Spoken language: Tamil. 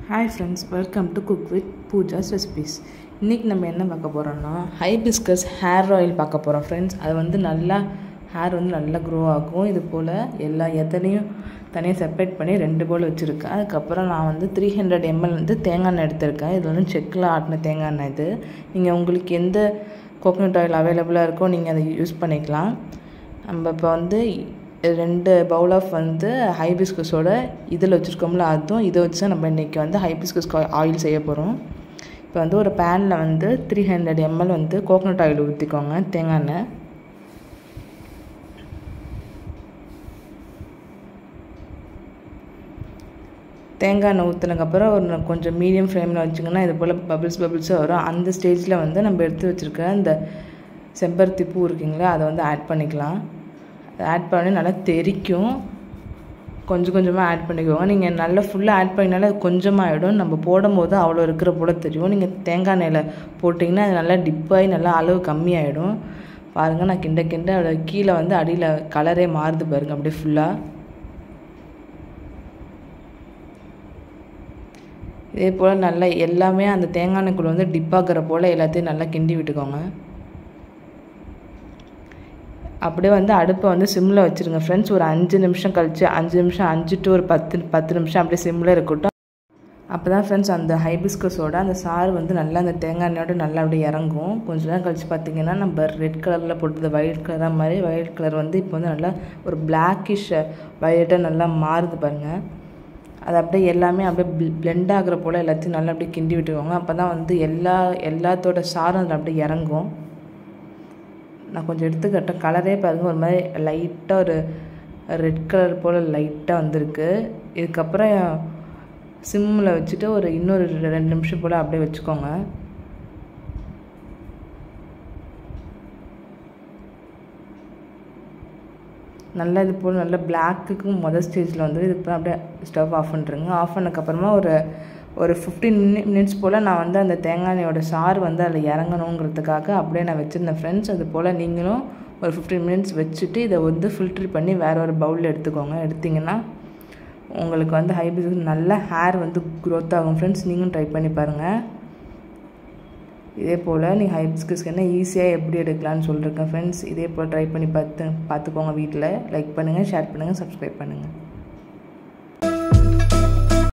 hi friends welcome to cook with Pooja's recipes இன்றைக்கி நம்ம என்ன பார்க்க போகிறோம்னா ஹைபிஸ்கஸ் ஹேர் ஆயில் பார்க்க போகிறோம் ஃப்ரெண்ட்ஸ் அது வந்து நல்லா ஹேர் வந்து நல்லா க்ரோ ஆகும் இது போல் எல்லா எத்தனையும் தனியாக செப்பரேட் பண்ணி ரெண்டு போல் வச்சுருக்கேன் அதுக்கப்புறம் நான் வந்து த்ரீ ஹண்ட்ரட் எம்எல் வந்து தேங்காய் எண்ணெய் எடுத்திருக்கேன் இது வந்து செக்கில் ஆட்டின தேங்காய் எண்ணெய் இது நீங்கள் உங்களுக்கு எந்த கோகோனட் ஆயில் அவைலபிளாக இருக்கோ நீங்கள் அதை யூஸ் பண்ணிக்கலாம் நம்ம இப்போ வந்து ரெண்டு பவுல் ஆஃப் வந்து ஹைபிஸ்கஸோட இதில் வச்சுருக்கோம்ல அதுவும் இதை வச்சு தான் நம்ம இன்றைக்கி வந்து ஹைபிஸ்கஸ் ஆயில் செய்ய போகிறோம் இப்போ வந்து ஒரு பேனில் வந்து த்ரீ ஹண்ட்ரட் எம்எல் வந்து கோகோனட் ஆயில் ஊற்றிக்கோங்க தேங்காய் எண்ணெய் தேங்காய் எண்ணெய் ஊற்றினதுக்கப்புறம் ஒரு கொஞ்சம் மீடியம் ஃப்ளேமில் வச்சிங்கன்னா இது போல் பபிள்ஸ் பபிள்ஸாக வரும் அந்த ஸ்டேஜில் வந்து நம்ம எடுத்து வச்சுருக்க இந்த செம்பருத்தி பூ இருக்குங்களா அதை வந்து ஆட் பண்ணிக்கலாம் ஆட் பண்ணி நல்லா தெறிக்கும் கொஞ்சம் கொஞ்சமாக ஆட் பண்ணிக்கோங்க நீங்கள் நல்லா ஃபுல்லாக ஆட் பண்ணினாலும் அது கொஞ்சமாக ஆகிடும் நம்ம போடும்போது அவ்வளோ இருக்கிற போல தெரியும் நீங்கள் தேங்காய் எண்ணெயில் போட்டிங்கன்னா அது நல்லா டிப்பாகி நல்லா அளவு கம்மியாயிடும் பாருங்கள் நான் கிண்ட கிண்ட அதோட கீழே வந்து அடியில் கலரே மாறுது பாருங்கள் அப்படியே ஃபுல்லாக இதே போல் நல்லா எல்லாமே அந்த தேங்காய் எண்ணெய்க்குள்ள வந்து டிப்பாகிற போல் எல்லாத்தையும் நல்லா கிண்டி விட்டுக்கோங்க அப்படியே வந்து அடுப்பை வந்து சிம்மில் வச்சுருங்க ஃப்ரெண்ட்ஸ் ஒரு அஞ்சு நிமிஷம் கழிச்சு அஞ்சு நிமிஷம் அஞ்சு டு ஒரு பத்து பத்து நிமிஷம் அப்படியே சிம்மில் இருக்கட்டும் அப்போ தான் ஃப்ரெண்ட்ஸ் அந்த ஹைபிஸ்கஸோட அந்த சாறு வந்து நல்லா அந்த தேங்காய் எண்ணெயோட நல்லா அப்படியே இறங்கும் கொஞ்ச நேரம் கழிச்சு பார்த்தீங்கன்னா நம்ம ரெட் கலரில் போட்டது ஒயிட் கலராக மாதிரி ஒயிட் கலர் வந்து இப்போ வந்து நல்லா ஒரு பிளாக்கிஷ் வயலட்டாக நல்லா மாறுது பாருங்கள் அது அப்படியே எல்லாமே அப்படியே பிளெண்ட் ஆகிற போல் எல்லாத்தையும் நல்லா அப்படியே கிண்டி விட்டுருவாங்க அப்போ தான் வந்து எல்லா எல்லாத்தோட சாரும் அதில் அப்படியே இறங்கும் நான் கொஞ்சம் எடுத்துக்கிட்டேன் கலரே பாருங்கள் ஒரு மாதிரி லைட்டாக ஒரு ரெட் கலர் போல் லைட்டாக வந்திருக்கு இதுக்கப்புறம் சிம்மில் வச்சுட்டு ஒரு இன்னொரு ரெண்டு நிமிஷம் போல் அப்படியே வச்சுக்கோங்க நல்லா இது போல் நல்லா பிளாக்குக்கும் மொதல் ஸ்டேஜில் வந்து இது போல் அப்படியே ஸ்டவ் ஆஃப் பண்ணுறேங்க ஆஃப் பண்ணக்கப்புறமா ஒரு ஒரு ஃபிஃப்டீன் மினிட்ஸ் போல் நான் வந்து அந்த தேங்காய் எண்ணெயோட சாறு வந்து அதில் இறங்கணுங்கிறதுக்காக அப்படியே நான் வச்சுருந்தேன் ஃப்ரெண்ட்ஸ் அது போல் நீங்களும் ஒரு ஃபிஃப்டீன் மினிட்ஸ் வச்சுட்டு இதை வந்து ஃபில்ட்ரு பண்ணி வேறு ஒரு பவுலில் எடுத்துக்கோங்க எடுத்திங்கன்னா உங்களுக்கு வந்து ஹைபிஸ்கஸ் நல்ல ஹேர் வந்து க்ரோத் ஆகும் ஃப்ரெண்ட்ஸ் நீங்களும் ட்ரை பண்ணி பாருங்கள் இதே போல் நீங்கள் ஹைபிஸ்கஸ்க்கு என்ன ஈஸியாக எப்படி எடுக்கலான்னு சொல்லியிருக்கேன் ஃப்ரெண்ட்ஸ் இதே போல் ட்ரை பண்ணி பார்த்து பார்த்துக்கோங்க வீட்டில் லைக் பண்ணுங்கள் ஷேர் பண்ணுங்கள் சப்ஸ்கிரைப் பண்ணுங்கள்